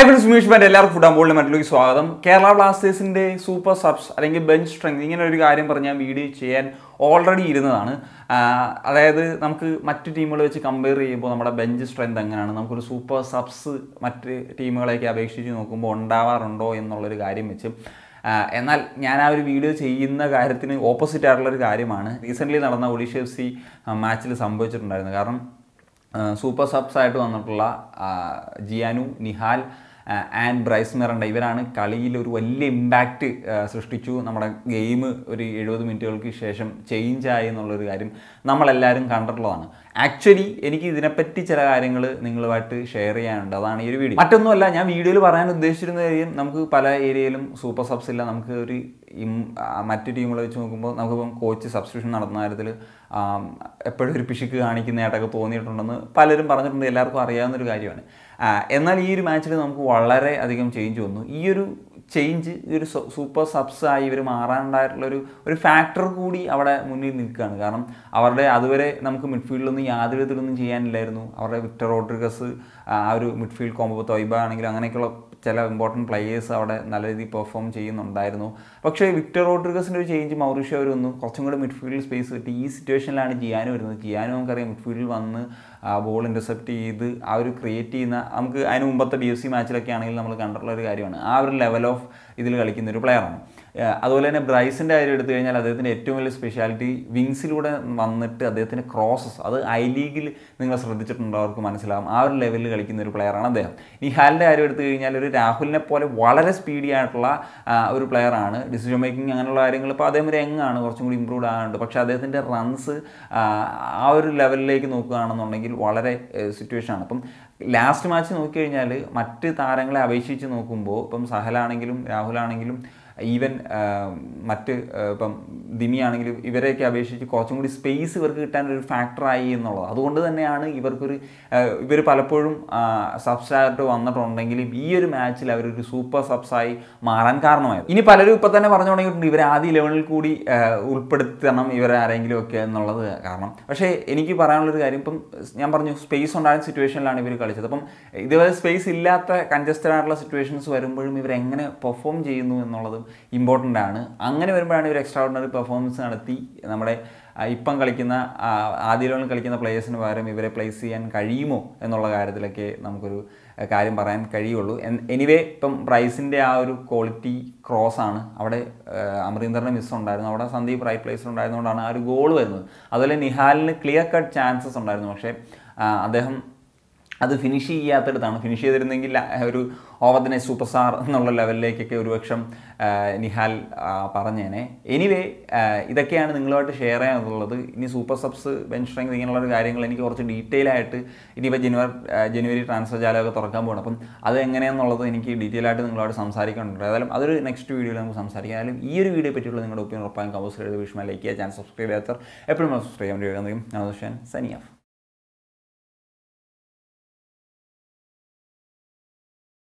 hi friends Sumesh band എല്ലാവർക്കും ഫുട്ബോളിന് മറ്റിലേക്ക് സ്വാഗതം കേരള ബ്ലാസ്റ്റേഴ്സിന്റെ സൂപ്പർ സബ്സ് അല്ലെങ്കിൽ ബെഞ്ച് സ്ട്രെങ്ത് ഇങ്ങനെ ഒരു കാര്യം പറഞ്ഞ് ഞാൻ വീഡിയോ ചെയ്യാൻ ഓൾറെഡി ഇരുന്നതാണ് ആ, അതായത് നമുക്ക് മറ്റ് ടീമുകളെ വെച്ച് കമ്പയർ ചെയ്യുമ്പോൾ നമ്മുടെ ബെഞ്ച് സ്ട്രെങ്ത് എങ്ങനെയാണ് നമുക്കൊരു സൂപ്പർ സബ്സ് മറ്റ് ടീമുകളെയൊക്കെ അപേക്ഷിച്ച് നോക്കുമ്പോൾ ഉണ്ടാവാറുണ്ടോ എന്നുള്ളൊരു കാര്യം വെച്ച് ആ, എന്നാൽ ഞാൻ ആ ഒരു വീഡിയോ ചെയ്യുന്ന കാര്യത്തിന് ഓപ്പോസിറ്റ് ആയിട്ടുള്ളൊരു കാര്യമാണ് റീസെൻ്റ്ലി നടന്ന ഒഡീഷ എഫ് സി മാച്ചിൽ സംഭവിച്ചിട്ടുണ്ടായിരുന്നു കാരണം സൂപ്പർ സബ്സ് ആയിട്ട് വന്നിട്ടുള്ള ആ, ജിയാനു നിഹാൽ ആ, ആൻഡ് ബ്രൈസ് മെറണ്ട ഇവരാണ് കളിയിൽ ഒരു വലിയ ഇമ്പാക്റ്റ് സൃഷ്ടിച്ചു നമ്മുടെ ഗെയിം ഒരു എഴുപത് മിനിറ്റുകൾക്ക് ശേഷം ചേഞ്ച് ആയി എന്നുള്ളൊരു കാര്യം നമ്മളെല്ലാവരും കണ്ടിട്ടുള്ളതാണ് ആക്ച്വലി എനിക്ക് ഇതിനെപ്പറ്റി ചില കാര്യങ്ങൾ നിങ്ങളുമായിട്ട് ഷെയർ ചെയ്യാനുണ്ട് അതാണ് ഈ ഒരു വീഡിയോ മറ്റൊന്നുമല്ല ഞാൻ വീഡിയോയിൽ പറയാൻ ഉദ്ദേശിച്ചിരുന്ന കാര്യം നമുക്ക് പല ഏരിയയിലും സൂപ്പർ സബ്സ് ഇല്ല നമുക്ക് ഒരു ഇം- ആ, മറ്റ് ടീമുകളെ വെച്ച് നോക്കുമ്പോൾ നമുക്കിപ്പം കോച്ച് സബ്സ്റ്റിറ്റ്യൂഷൻ നടത്തുന്ന കാര്യത്തിൽ എപ്പോഴും ഒരു പിശുക്ക് കാണിക്കുന്നതായിട്ടൊക്കെ തോന്നിയിട്ടുണ്ടെന്ന് പലരും പറഞ്ഞിട്ടുണ്ട് എല്ലാവർക്കും അറിയാവുന്ന ഒരു കാര്യമാണ് ആ, എന്നാൽ ഈ ഒരു മാച്ചിൽ നമുക്ക് വളരെ അധികം ചേഞ്ച് വന്നു ഈ ഒരു ചേഞ്ച് ഈ ഒരു സൂപ്പർ സബ്സ് ആയി ഇവർ മാറാനുണ്ടായിട്ടുള്ള ഒരു ഒരു ഫാക്ടർ കൂടി അവിടെ മുന്നിൽ നിൽക്കുകയാണ് കാരണം അവരുടെ അതുവരെ നമുക്ക് മിഡ്ഫീൽഡിലൊന്നും യാതൊരു വിധത്തിലൊന്നും ചെയ്യാനില്ലായിരുന്നു അവരുടെ വിക്ടർ റോഡ്രിഗസ് ആ ഒരു മിഡ്ഫീൽഡ് കോമ്പോ തൊയ്ബ ആണെങ്കിലും അങ്ങനെയൊക്കെയുള്ള ചില ഇമ്പോർട്ടൻറ്റ് പ്ലേയേഴ്സ് അവിടെ നല്ല രീതിയിൽ പെർഫോം ചെയ്യുന്നുണ്ടായിരുന്നു പക്ഷേ വിക്ടർ റോഡ്രിഗസിൻ്റെ ഒരു ചേഞ്ച് മൗറിഷ്യ അവർ വന്നു കുറച്ചും കൂടെ മിഡ്ഫീൽഡിൽ സ്പേസ് കിട്ടി ഈ സിറ്റുവേഷനിലാണ് ജിയാനു വരുന്നത് ജിയാനു നമുക്കറിയാം മിഡ്ഫീൽഡിൽ വന്ന് ബോൾ ഇൻ്റർസെപ്റ്റ് ചെയ്ത് ആ ഒരു ക്രിയേറ്റ് ചെയ്യുന്ന നമുക്ക് അതിന് മുമ്പത്തെ ബി എഫ് സി മാച്ചിലൊക്കെ ആണെങ്കിൽ നമ്മൾ കണ്ടിട്ടുള്ള ഒരു കാര്യമാണ് ആ ഒരു ലെവൽ ഓഫ് ഇതിൽ കളിക്കുന്ന ഒരു പ്ലെയറാണ് അതുപോലെ തന്നെ ബ്രൈസിൻ്റെ കാര്യം എടുത്തു കഴിഞ്ഞാൽ അദ്ദേഹത്തിൻ്റെ ഏറ്റവും വലിയ സ്പെഷ്യാലിറ്റി വിങ്സിലൂടെ വന്നിട്ട് അദ്ദേഹത്തിൻ്റെ ക്രോസസ് അത് ഐ ലീഗിൽ നിങ്ങൾ ശ്രദ്ധിച്ചിട്ടുണ്ടോ അവർക്ക് മനസ്സിലാവും ആ ഒരു ലെവലിൽ കളിക്കുന്ന ഒരു പ്ലെയറാണ് അദ്ദേഹം നിഹാലിൻ്റെ കാര്യം എടുത്തു കഴിഞ്ഞാൽ ഒരു രാഹുലിനെ പോലെ വളരെ സ്പീഡി ആയിട്ടുള്ള ആ, ഒരു പ്ലെയറാണ് ഡിസിഷൻ മേക്കിംഗ് അങ്ങനെയുള്ള കാര്യങ്ങൾ ഇപ്പോൾ അദ്ദേഹം ഒരു യങ്ങാണ് കുറച്ചും കൂടി ഇമ്പ്രൂവ് ആകാനുണ്ട് പക്ഷേ അദ്ദേഹത്തിൻ്റെ റൺസ് ആ ഒരു ലെവലിലേക്ക് നോക്കുകയാണെന്നുണ്ടെങ്കിൽ വളരെ സിറ്റുവേഷനാണ് അപ്പം ലാസ്റ്റ് മാച്ച് നോക്കിക്കഴിഞ്ഞാൽ മറ്റ് താരങ്ങളെ അപേക്ഷിച്ച് നോക്കുമ്പോൾ ഇപ്പം സഹലാണെങ്കിലും രാഹുലാണെങ്കിലും ഈവൻ മറ്റ് ആ, ഇപ്പം ദിനി ആണെങ്കിലും ഇവരെയൊക്കെ അപേക്ഷിച്ച് കുറച്ചും കൂടി സ്പേസ് ഇവർക്ക് കിട്ടാൻ ഒരു ഫാക്ടറായി എന്നുള്ളത് അതുകൊണ്ട് തന്നെയാണ് ഇവർക്കൊരു ഇവർ പലപ്പോഴും സബ്സായിട്ട് വന്നിട്ടുണ്ടെങ്കിലും ഈ ഒരു മാച്ചിൽ അവരൊരു സൂപ്പർ സബ്സായി മാറാൻ കാരണമായത് ഇനി പലരും ഇപ്പം തന്നെ പറഞ്ഞു തുടങ്ങിയിട്ടുണ്ട് ഇവരെ ആദ്യ ലെവലിൽ കൂടി ആ, ഉൾപ്പെടുത്തണം ഇവരെ ആരെങ്കിലും ഒക്കെ എന്നുള്ളത് കാരണം പക്ഷേ എനിക്ക് പറയാനുള്ളൊരു കാര്യം ഇപ്പം ഞാൻ പറഞ്ഞു സ്പേസ് ഉണ്ടായിരുന്ന സിറ്റുവേഷനിലാണ് ഇവർ കളിച്ചത് അപ്പം ഇതുവരെ സ്പേസ് ഇല്ലാത്ത കൺജസ്റ്റഡ് ആയിട്ടുള്ള സിറ്റുവേഷൻസ് വരുമ്പോഴും ഇവർ എങ്ങനെ പെർഫോം ചെയ്യുന്നു എന്നുള്ളതും ഇമ്പോർട്ടൻ്റ് ആണ് അങ്ങനെ വരുമ്പോഴാണ് ഇവർ എക്സ്ട്രാ ഓർഡിനറി പെർഫോമൻസ് നടത്തി നമ്മുടെ ആ, ഇപ്പം കളിക്കുന്ന ആ, ആദ്യ ലെവലിൽ കളിക്കുന്ന പ്ലേയേഴ്സിന് പകരം ഇവരെ പ്ലേസ് ചെയ്യാൻ കഴിയുമോ എന്നുള്ള കാര്യത്തിലൊക്കെ നമുക്കൊരു ആ, കാര്യം പറയാൻ കഴിയുള്ളൂ എനിവേ ഇപ്പം പ്രൈസിൻ്റെ ആ ഒരു ക്വാളിറ്റി ക്രോസ് ആണ് അവിടെ ആ, അമരീന്ദറിന് മിസ് ഉണ്ടായിരുന്നു അവിടെ സന്ദീപ് റൈറ്റ് പ്ലേസിൽ ഉണ്ടായിരുന്നുകൊണ്ടാണ് ആ ഒരു ഗോൾ വരുന്നത് അതുപോലെ നിഹാലിന് ക്ലിയർ കട്ട് ചാൻസസ് ഉണ്ടായിരുന്നു പക്ഷേ ആ, അദ്ദേഹം അത് ഫിനിഷ് ചെയ്യാത്തടത്താണ് ഫിനിഷ് ചെയ്തിരുന്നെങ്കിൽ ആ ഒരു ഓവർ സൂപ്പർ സ്റ്റാർ എന്നുള്ള ലെവലിലേക്കൊക്കെ ഒരുപക്ഷം ആ, നിഹാൽ ആ, പറഞ്ഞേനെ എനിവേ ഇതൊക്കെയാണ് നിങ്ങളുമായിട്ട് ഷെയർ ചെയ്യാനുള്ളത് ഇനി സൂപ്പർ സബ്സ് ബെഞ്ച് സ്ട്രെങ്ത് ഇങ്ങനെയുള്ള ഒരു കാര്യങ്ങൾ എനിക്ക് കുറച്ച് ഡീറ്റെയിൽ ആയിട്ട് ഇനിയിപ്പോൾ ജനുവരി ജനുവരി ട്രാൻസ്ഫർ ജാലമൊക്കെ തുറക്കാൻ പോകണം അപ്പം അത് എങ്ങനെയാണെന്നുള്ളത് എനിക്ക് ഡീറ്റെയിൽ ആയിട്ട് നിങ്ങളോട് സംസാരിക്കാനുണ്ട് ഏതായാലും അതൊരു നെക്സ്റ്റ് വീഡിയോയിൽ നമുക്ക് സംസാരിക്കാം ഏതായാലും ഈ ഒരു വീഡിയോ പറ്റിയുള്ള നിങ്ങളുടെ ഒപ്പീനിയൻ ഉറപ്പായും കമ്പോസ് ചെയ്ത് വിഷമം ലൈക്ക് ചെയ്യുക ചാനൽ സബ്സ്ക്രൈബ് ചെയ്യാത്തവർ എപ്പോഴും സബ്സ്ക്രൈബ് ചെയ്യാൻ വേണ്ടി ഞാൻ സനിയാഫ്